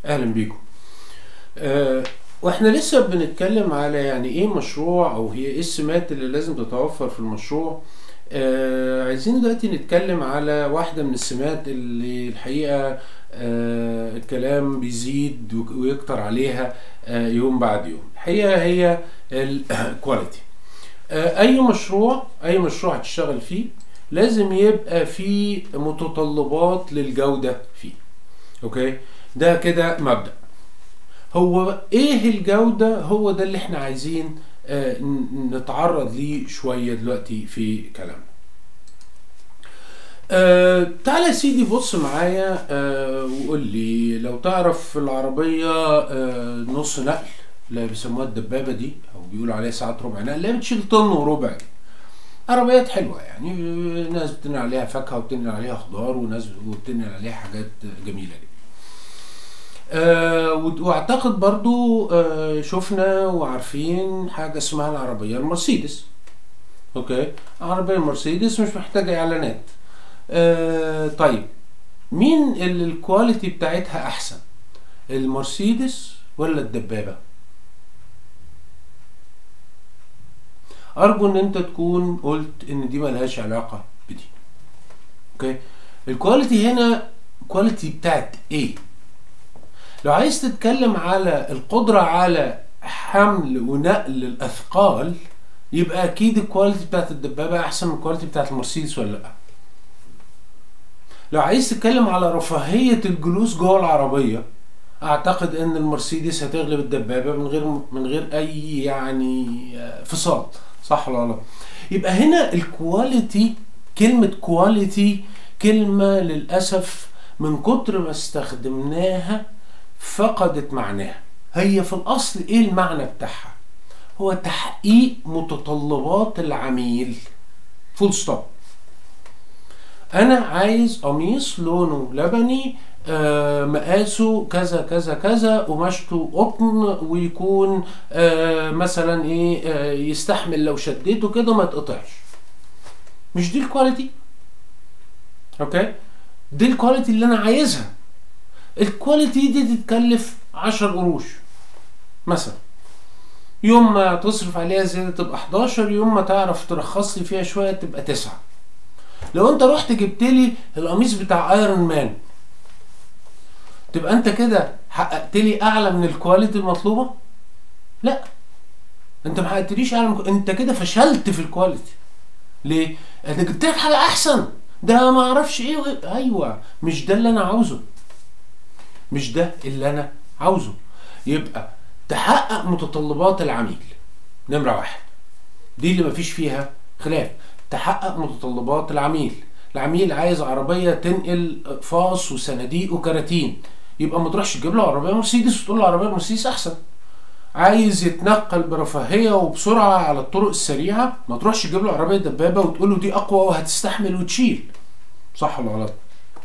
اهلا بيكم أه واحنا لسه بنتكلم على يعني ايه مشروع او هي ايه السمات اللي لازم تتوفر في المشروع آه عايزين دلوقتي نتكلم على واحدة من السمات اللي الحقيقة آه الكلام بيزيد ويكتر عليها آه يوم بعد يوم الحقيقة هي الكواليتي آه اي مشروع اي مشروع هتشتغل فيه لازم يبقى فيه متطلبات للجودة فيه اوكي ده كده مبدأ هو ايه الجودة هو ده اللي احنا عايزين آه نتعرض ليه شوية دلوقتي في كلامنا آه تعالى يا سيدي بص معايا آه وقول لي لو تعرف العربية آه نص نقل اللي بيسموها الدبابة دي او بيقولوا عليها ساعات ربع نقل اللي بتشيل طن وربع دي عربيات حلوة يعني ناس بتنقل عليها فاكهة وبتنقل عليها خضار وناس بتنقل عليها حاجات جميلة جدا آه واعتقد برضو آه شفنا وعارفين حاجة اسمها العربية المرسيدس اوكي العربية المرسيدس مش محتاجة اعلانات آه طيب مين اللي الكواليتي بتاعتها احسن المرسيدس ولا الدبابة ارجو ان انت تكون قلت ان دي ملهاش علاقة بدي اوكي الكواليتي هنا كواليتي بتاعت ايه لو عايز تتكلم على القدرة على حمل ونقل الأثقال يبقى أكيد الكواليتي بتاعت الدبابة أحسن من الكواليتي بتاعت المرسيدس ولا لأ؟ لو عايز تتكلم على رفاهية الجلوس جوه العربية أعتقد إن المرسيدس هتغلب الدبابة من غير من غير أي يعني فصال صح ولا لا؟ يبقى هنا الكواليتي كلمة كواليتي كلمة للأسف من كتر ما استخدمناها فقدت معناها هي في الاصل ايه المعنى بتاعها هو تحقيق متطلبات العميل فول ستوب انا عايز قميص لونه لبني آه مقاسه كذا كذا كذا قماشته قطن ويكون آه مثلا ايه آه يستحمل لو شديته كده ما يتقطعش مش دي الكواليتي اوكي دي الكواليتي اللي انا عايزها الكواليتي دي تتكلف 10 قروش مثلا يوم ما تصرف عليها زيادة تبقى 11 يوم ما تعرف ترخص لي فيها شوية تبقى 9 لو انت رحت جبت لي القميص بتاع ايرون مان تبقى انت كده حققت لي اعلى من الكواليتي المطلوبة لا انت ما حققتليش اعلى من انت كده فشلت في الكواليتي ليه انا جبت لك حاجة احسن ده ما اعرفش ايه ايوه مش ده اللي انا عاوزه مش ده اللي انا عاوزه يبقى تحقق متطلبات العميل نمرة واحد دي اللي مفيش فيها خلاف تحقق متطلبات العميل العميل عايز عربية تنقل فاص وصناديق وكراتين يبقى ما تروحش تجيب له عربية مرسيدس وتقول له عربية مرسيدس أحسن عايز يتنقل برفاهية وبسرعة على الطرق السريعة ما تروحش تجيب له عربية دبابة وتقول له دي أقوى وهتستحمل وتشيل صح ولا غلط؟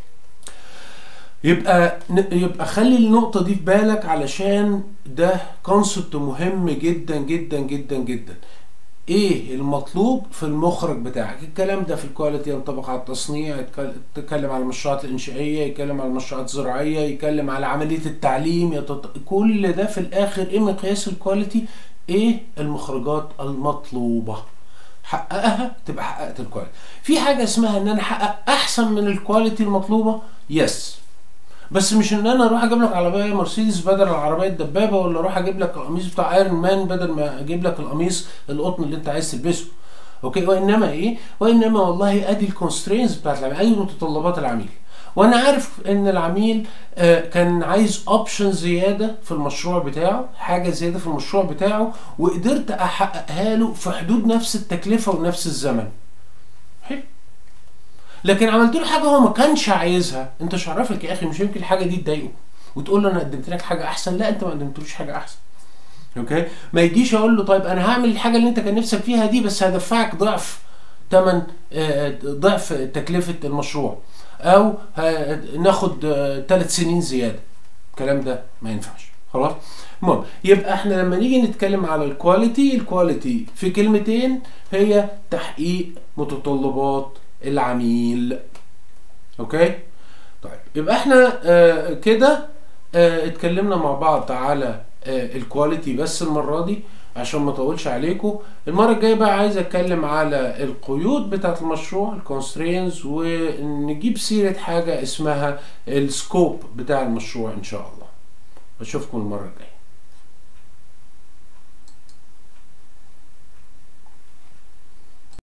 يبقى يبقى خلي النقطة دي في بالك علشان ده كونسبت مهم جدا جدا جدا جدا. ايه المطلوب في المخرج بتاعك؟ الكلام ده في الكواليتي ينطبق على التصنيع، يتكلم على المشروعات الإنشائية، يتكلم على المشروعات الزراعية، يتكلم على عملية التعليم، يتط... كل ده في الآخر ايه مقياس الكواليتي؟ ايه المخرجات المطلوبة؟ حققها تبقى حققت الكواليتي. في حاجة اسمها ان انا احقق احسن من الكواليتي المطلوبة؟ يس. بس مش ان انا اروح اجيب لك عربيه مرسيدس بدل العربيه الدبابه ولا اروح اجيب لك القميص بتاع ايرون مان بدل ما اجيب لك القميص القطن اللي انت عايز تلبسه اوكي وانما ايه وانما والله ادي الكونسترينز بتاعت العميل ادي متطلبات العميل وانا عارف ان العميل آه كان عايز اوبشن زياده في المشروع بتاعه حاجه زياده في المشروع بتاعه وقدرت احققها له في حدود نفس التكلفه ونفس الزمن حلو لكن عملت له حاجه هو ما كانش عايزها انت مش عارفك يا اخي مش يمكن الحاجه دي تضايقه وتقول له انا قدمت لك حاجه احسن لا انت ما قدمتلوش حاجه احسن اوكي ما يجيش اقول له طيب انا هعمل الحاجه اللي انت كان نفسك فيها دي بس هدفعك ضعف ثمن ضعف تكلفه المشروع او ناخد ثلاث سنين زياده الكلام ده ما ينفعش خلاص المهم يبقى احنا لما نيجي نتكلم على الكواليتي الكواليتي في كلمتين هي تحقيق متطلبات العميل اوكي طيب يبقى احنا آه كده آه اتكلمنا مع بعض على آه الكواليتي بس المرة دي عشان ما اطولش عليكم المرة الجاية بقى عايز اتكلم على القيود بتاعة المشروع الكونسترينز ونجيب سيرة حاجة اسمها السكوب بتاع المشروع ان شاء الله اشوفكم المرة الجاية